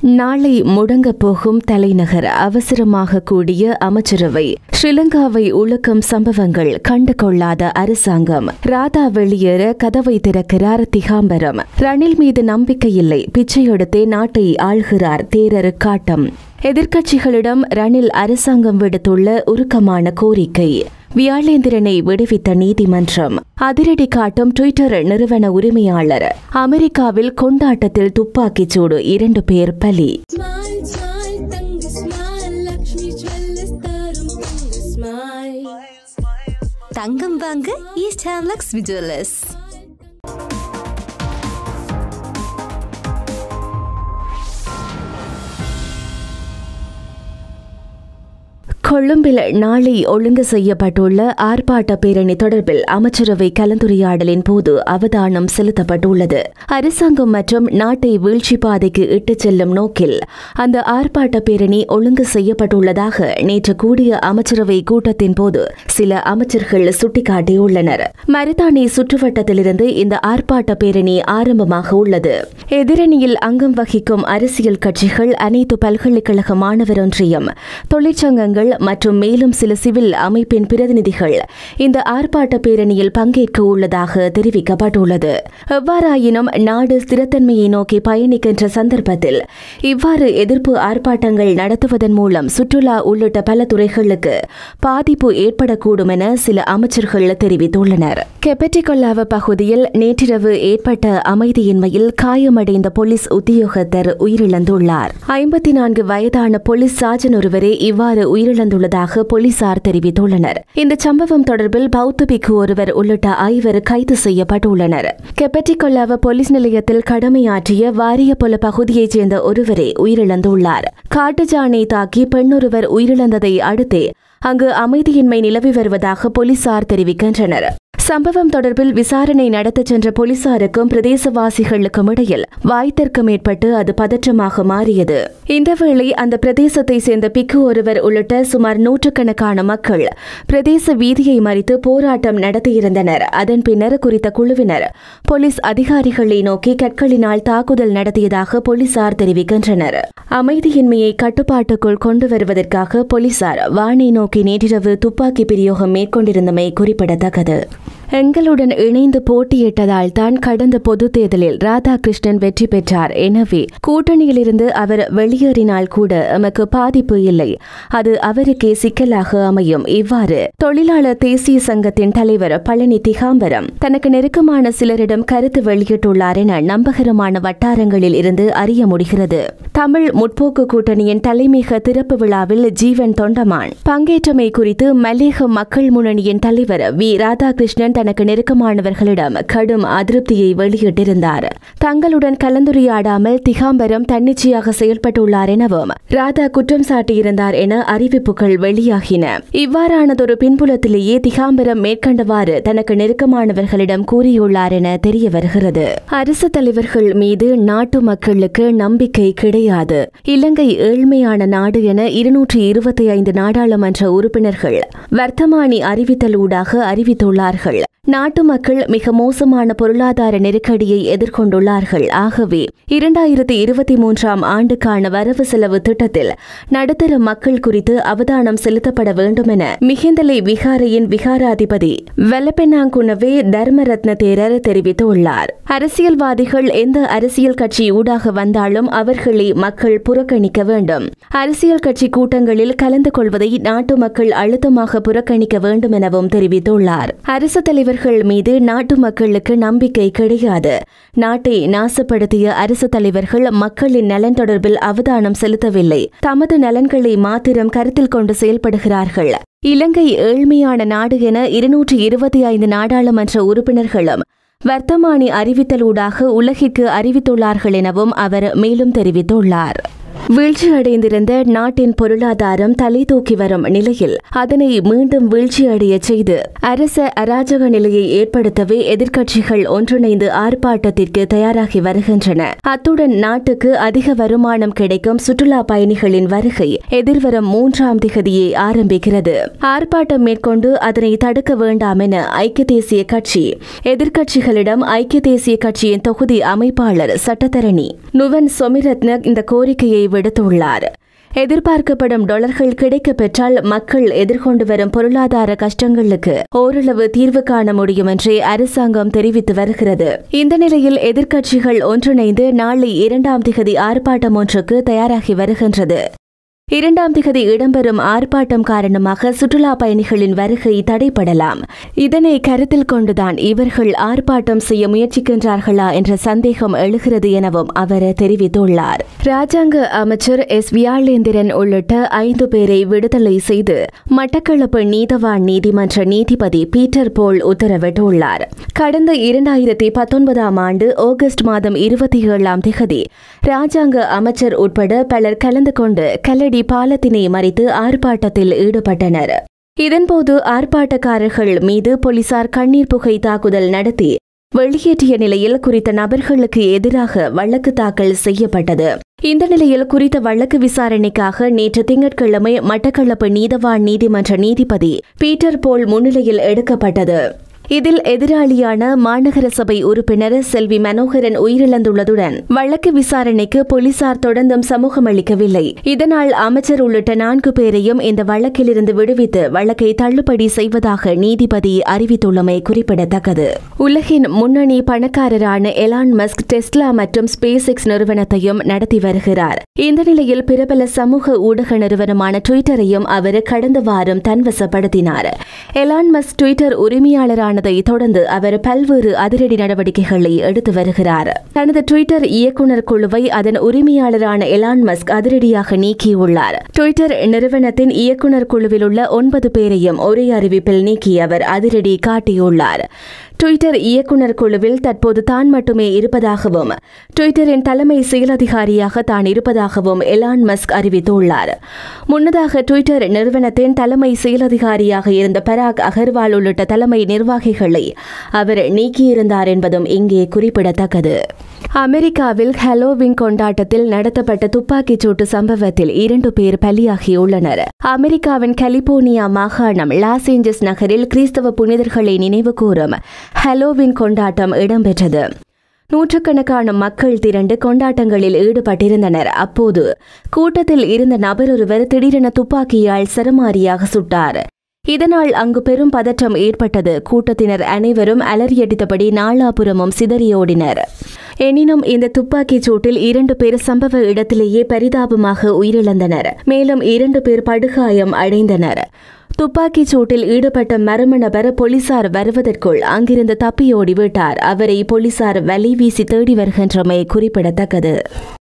நாளை முடங்கப் போகும் தலைநகர் அவசரமாக கூடிய அமைச்சரவை ஸ்ரீலங்காவை உழுக்கும் சம்பவங்கள் கண்டு கொள்ளாத அரசாங்கம் ராதா வெளியேற கதவை திறக்கிறார் திகாம்பரம் ரணில் மீது நம்பிக்கையில்லை பிச்சை எடுத்தே நாட்டை ஆள்கிறார் தேரரு காட்டம் எதிர்க்கட்சிகளிடம் ரணில் அரசாங்கம் விடுத்துள்ள உருக்கமான கோரிக்கை வியாழேந்திரனை விடுவித்த நீதிமன்றம் அதிரடி காட்டும் ட்விட்டர் நிறுவன உரிமையாளர் அமெரிக்காவில் கொண்டாட்டத்தில் துப்பாக்கிச் சூடு இரண்டு பேர் பலி Smile, smile, தங்க smile, லக்ஷ்மி ஜுவல்லர்ஸ் தரும் தங்க smile. தங்கம் வாங்க ஈஸ்ட் ஹேம் லக்ஷ்மி ஜுவல்லர்ஸ் கொழும்பில் நாளை ஒழுங்கு செய்யப்பட்டுள்ள ஆர்ப்பாட்ட பேரணி தொடர்பில் அமைச்சரவை கலந்துரையாடலின் போது அவதானம் செலுத்தப்பட்டுள்ளது அரசாங்கம் மற்றும் நாட்டை வீழ்ச்சி பாதைக்கு இட்டுச் செல்லும் நோக்கில் அந்த ஆர்ப்பாட்ட பேரணி ஒழுங்கு செய்யப்பட்டுள்ளதாக நேற்று கூடிய அமைச்சரவை கூட்டத்தின் போது சில அமைச்சர்கள் சுட்டிக்காட்டியுள்ளனர் மருதானி சுற்றுவட்டத்திலிருந்து இந்த ஆர்ப்பாட்ட பேரணி ஆரம்பமாக உள்ளது எதிரணியில் அங்கம் வகிக்கும் அரசியல் கட்சிகள் அனைத்து பல்கலைக்கழக மாணவர் ஒன்றியம் தொழிற்சங்கங்கள் மற்றும் மேலும் சில சிவில் அமைப்பின் பிரதிநிதிகள் இந்த ஆர்ப்பாட்ட பேரணியில் பங்கேற்க உள்ளதாக தெரிவிக்கப்பட்டுள்ளது எவ்வாறாயினும் நாடு ஸ்திரத்தன்மையை நோக்கி பயணிக்கின்ற சந்தர்ப்பத்தில் இவ்வாறு எதிர்ப்பு ஆர்ப்பாட்டங்கள் நடத்துவதன் மூலம் சுற்றுலா உள்ளிட்ட பல துறைகளுக்கு பாதிப்பு ஏற்படக்கூடும் என சில அமைச்சர்கள் தெரிவித்துள்ளனர் கெபட்டிகொல்லாவ பகுதியில் நேற்றிரவு ஏற்பட்ட அமைதியின்மையில் காயமடைந்த போலீஸ் உத்தியோகத்தர் உயிரிழந்துள்ளார் ஐம்பத்தி நான்கு வயதான போலீஸ் சார்ஜன் ஒருவரே இவ்வாறு உயிரிழந்துள்ளதாக போலீசார் தெரிவித்துள்ளனர் இந்த சம்பவம் தொடர்பில் பௌத்த பிக்கு ஒருவர் உள்ளிட்ட ஐவர் கைது செய்யப்பட்டுள்ளனர் கெப்பட்டிகொல்லாவ போலீஸ் நிலையத்தில் கடமையாற்றிய வாரியபொல பகுதியைச் சேர்ந்த ஒருவரே உயிரிழந்துள்ளார் காட்டுஜானை தாக்கி பெண்ணொருவர் உயிரிழந்ததை அடுத்தே அங்கு அமைதியின்மை நிலவி வருவதாக போலீசார் தெரிவிக்கின்றனர் சம்பவம் தொடர்பில் விசாரணை நடத்தச் சென்ற போலீசாருக்கும் பிரதேசவாசிகளுக்கும் இடையில் வாய்த்தர்க்கம் ஏற்பட்டு அது பதற்றமாக மாறியது இந்தவேளை அந்த பிரதேசத்தை சேர்ந்த பிக்கு ஒருவர் உள்ளிட்ட சுமார் நூற்றுக்கணக்கான மக்கள் பிரதேச வீதியை மறித்து போராட்டம் நடத்தியிருந்தனர் அதன் பின்னர் குறித்த குழுவினர் போலீஸ் அதிகாரிகளை நோக்கி கற்களினால் தாக்குதல் நடத்தியதாக போலீசார் தெரிவிக்கின்றனர் அமைதியின்மையை கட்டுப்பாட்டுக்குள் கொண்டு வருவதற்காக போலீசார் வானை நோக்கி நேற்றிரவு துப்பாக்கி பிரயோகம் மேற்கொண்டிருந்தமை குறிப்பிடத்தக்கது எங்களுடன் இணைந்து போட்டியிட்டதால் தான் கடந்த பொதுத் தேர்தலில் ராதாகிருஷ்ணன் வெற்றி பெற்றார் எனவே கூட்டணியிலிருந்து அவர் வெளியேறினால் கூட எமக்கு பாதிப்பு இல்லை அது அவருக்கே சிக்கலாக அமையும் இவ்வாறு தொழிலாளர் தேசிய சங்கத்தின் தலைவர் பழனி திகாம்பரம் தனக்கு நெருக்கமான சிலரிடம் கருத்து வெளியிட்டுள்ளார் என நம்பகரமான வட்டாரங்களில் இருந்து அறிய முடிகிறது தமிழ் முற்போக்கு கூட்டணியின் தலைமையக திறப்பு விழாவில் ஜீவன் தொண்டமான் பங்கேற்றமை குறித்து மல்லேக மக்கள் முன்னணியின் தலைவர் வி ராதாகிருஷ்ணன் தனக்கு நெருக்கமானவர்களிடம் கடும் அதிருப்தியை வெளியிட்டிருந்தார் தங்களுடன் கலந்துரையாடாமல் திகாம்பரம் தன்னிச்சையாக செயல்பட்டுள்ளார் எனவும் ராதா குற்றம் சாட்டியிருந்தார் என அறிவிப்புகள் வெளியாகின இவ்வாறானதொரு பின்புலத்திலேயே திகாம்பரம் மேற்கண்டவாறு தனக்கு நெருக்கமானவர்களிடம் கூறியுள்ளார் என தெரிய வருகிறது அரசு தலைவர்கள் மீது நாட்டு மக்களுக்கு நம்பிக்கை கிடையாது இலங்கை ஏழ்மையான நாடு என இருநூற்றி இருபத்தி ஐந்து நாடாளுமன்ற உறுப்பினர்கள் வர்த்தமானி அறிவித்தலூடாக அறிவித்துள்ளார்கள் நாட்டு மக்கள் மிக மோசமான பொருளாதார நெருக்கடியை எதிர்கொண்டுள்ளார்கள் ஆகவே இரண்டாயிரத்தி இருபத்தி மூன்றாம் ஆண்டுக்கான வரவு செலவு திட்டத்தில் நடுத்தர மக்கள் குறித்து அவதானம் செலுத்தப்பட வேண்டும் என மிகிந்தலை விகாரையின் விகாராதிபதி வெல்லப்பெண்ணாங்குணவே தர்மரத்ன தேரர் தெரிவித்துள்ளார் அரசியல்வாதிகள் எந்த அரசியல் கட்சி ஊடாக வந்தாலும் அவர்களை மக்கள் புறக்கணிக்க வேண்டும் அரசியல் கட்சி கூட்டங்களில் கலந்து கொள்வதை நாட்டு மக்கள் அழுத்தமாக புறக்கணிக்க வேண்டும் எனவும் தெரிவித்துள்ளார் அரசு தலைவர்கள் மீது நாட்டு மக்களுக்கு நம்பிக்கை கிடையாது நாட்டை நாசப்படுத்திய அரசு தலைவர்கள் மக்களின் நலன் தொடர்பில் அவதானம் செலுத்தவில்லை தமது நலன்களை மாத்திரம் கருத்தில் கொண்டு செயல்படுகிறார்கள் இலங்கை ஏழ்மையான நாடு என இருநூற்றி இருபத்தி ஐந்து நாடாளுமன்ற உறுப்பினர்களும் வர்த்தமானி அறிவித்தலூடாக உலகிற்கு அறிவித்துள்ளார்கள் எனவும் அவர் மேலும் தெரிவித்துள்ளார் வீழ்ச்சியடைந்திருந்த நாட்டின் பொருளாதாரம் தலை தூக்கி வரும் நிலையில் அதனை மீண்டும் வீழ்ச்சியடைய செய்து அரச அராஜக நிலையை ஏற்படுத்தவே எதிர்க்கட்சிகள் ஒன்றிணைந்து ஆர்ப்பாட்டத்திற்கு தயாராகி வருகின்றன அத்துடன் நாட்டுக்கு அதிக வருமானம் கிடைக்கும் சுற்றுலா பயணிகளின் வருகை எதிர்வரும் மூன்றாம் திகதியே ஆரம்பிக்கிறது ஆர்ப்பாட்டம் மேற்கொண்டு அதனை தடுக்க வேண்டாம் என ஐக்கிய தேசிய கட்சி எதிர்க்கட்சிகளிடம் ஐக்கிய தேசிய கட்சியின் தொகுதி அமைப்பாளர் சட்டத்தரணி நுவன் சொமிரத்ன இந்த கோரிக்கையை விடுத்துள்ளார் எதிர்பார்க்கப்படும் டாலர்கள் கிடைக்க பெற்றால் மக்கள் எதிர்கொண்டு வரும் பொருளாதார கஷ்டங்களுக்கு ஓரளவு தீர்வு காண முடியும் என்றே அரசாங்கம் தெரிவித்து வருகிறது இந்த நிலையில் எதிர்க்கட்சிகள் ஒன்றிணைந்து நாளை இரண்டாம் திகதி ஆர்ப்பாட்டம் ஒன்றுக்கு தயாராகி வருகின்றது இரண்டாம் திகதி இடம்பெறும் ஆர்ப்பாட்டம் காரணமாக சுற்றுலா பயணிகளின் வருகை தடைபடலாம் இதனை கருத்தில் கொண்டுதான் இவர்கள் ஆர்ப்பாட்டம் செய்ய முயற்சிக்கின்றார்களா என்ற சந்தேகம் எழுகிறது எனவும் அவர் தெரிவித்துள்ளார் ராஜாங்க அமைச்சர் எஸ் வியாழேந்திரன் உள்ளிட்ட ஐந்து பேரை விடுதலை செய்து மட்டக்களப்பு நீதவான் நீதிமன்ற நீதிபதி பீட்டர் போல் உத்தரவிட்டுள்ளார் கடந்த இரண்டாயிரத்தி பத்தொன்பதாம் ஆண்டு ஆகஸ்ட் மாதம் இருபத்தி ஏழாம் திகதி ராஜாங்க அமைச்சர் உட்பட பலர் கலந்து கொண்டு கல்லடி பாலத்தினை மறித்து ஆர்ப்பாட்டத்தில் ஈடுபட்டனர் இதன்போது ஆர்ப்பாட்டக்காரர்கள் மீது போலீசார் கண்ணீர் புகை தாக்குதல் நடத்தி வெளியேற்றிய நிலையில் குறித்த நபர்களுக்கு எதிராக வழக்கு தாக்கல் செய்யப்பட்டது இந்த நிலையில் குறித்த வழக்கு விசாரணைக்காக நேற்று திங்கட்கிழமை மட்டக்களப்பு நீதவான் நீதிமன்ற நீதிபதி பீட்டர் போல் முன்னிலையில் எடுக்கப்பட்டது இதில் எதிராளியான மாநகர சபை உறுப்பினர் செல்வி மனோகரன் உயிரிழந்துள்ளதுடன் வழக்கு விசாரணைக்கு போலீசார் தொடர்ந்தும் சமூகம் அளிக்கவில்லை இதனால் அமைச்சர் உள்ளிட்ட நான்கு பேரையும் இந்த வழக்கிலிருந்து விடுவித்து வழக்கை தள்ளுபடி செய்வதாக நீதிபதி அறிவித்துள்ளமை குறிப்பிடத்தக்கது உலகின் முன்னணி பணக்காரரான எலான் மஸ்க் டெஸ்லா மற்றும் ஸ்பேஸ் எக்ஸ் நிறுவனத்தையும் நடத்தி வருகிறார் இந்த நிலையில் பிரபல சமூக ஊடக நிறுவனமான ட்விட்டரையும் அவர் கடந்த வாரம் தன்வசப்படுத்தினார் எலான் மஸ்க் ட்விட்டர் உரிமையாளரான ஆனதை தொடர்ந்து அவர் பல்வேறு அதிரடி நடவடிக்கைகளை எடுத்து வருகிறார் தனது ட்விட்டர் இயக்குநர் குழுவை அதன் உரிமையாளரான எலான் மஸ்க் அதிரடியாக நீக்கியுள்ளார் ட்விட்டர் நிறுவனத்தின் இயக்குநர் குழுவில் உள்ள ஒன்பது பேரையும் ஒரே அறிவிப்பில் நீக்கி அவர் அதிரடி காட்டியுள்ளார் ட்விட்டர் இயக்குநர் குழுவில் தற்போது தான் மட்டுமே இருப்பதாகவும் ட்விட்டரின் தலைமை செயலதிகாரியாக தான் இருப்பதாகவும் எலான் மஸ்க் அறிவித்துள்ளார் முன்னதாக ட்விட்டர் நிறுவனத்தின் தலைமை செயலதிகாரியாக இருந்த பராக் அகர்வால் உள்ளிட்ட தலைமை நிர்வாகிகளை அவர் நீக்கியிருந்தார் என்பதும் இங்கே குறிப்பிடத்தக்கது அமெரிக்காவில் ஹலோவின் கொண்டாட்டத்தில் நடத்தப்பட்ட துப்பாக்கிச் சூட்டு சம்பவத்தில் இரண்டு பேர் பலியாகியுள்ளனர் அமெரிக்காவின் கலிபோர்னியா மாகாணம் லாஸ் ஏஞ்சல்ஸ் நகரில் கிறிஸ்தவ புனிதர்களை நினைவுகூரும் ஹலோவின் கொண்டாட்டம் இடம்பெற்றது நூற்றுக்கணக்கான மக்கள் திரண்டு கொண்டாட்டங்களில் ஈடுபட்டிருந்தனர் அப்போது கூட்டத்தில் இருந்த நபர் ஒருவர் திடீரென துப்பாக்கியால் சரமாரியாக சுட்டார் இதனால் அங்கு பெரும் பதற்றம் ஏற்பட்டது கூட்டத்தினர் அனைவரும் அலறியடித்தபடி நாலாபுரமும் சிதறியோடினர் எனினும் இந்த துப்பாக்கிச் சூட்டில் இரண்டு பேர் சம்பவ இடத்திலேயே பரிதாபமாக உயிரிழந்தனர் மேலும் இரண்டு பேர் படுகாயம் அடைந்தனர் துப்பாக்கிச் சூட்டில் ஈடுபட்ட மர்ம நபர் போலீசார் வருவதற்குள் அங்கிருந்து தப்பியோடி விட்டார் அவரை போலீசார் வலை வீசி தேடி வருகின்றமை குறிப்பிடத்தக்கது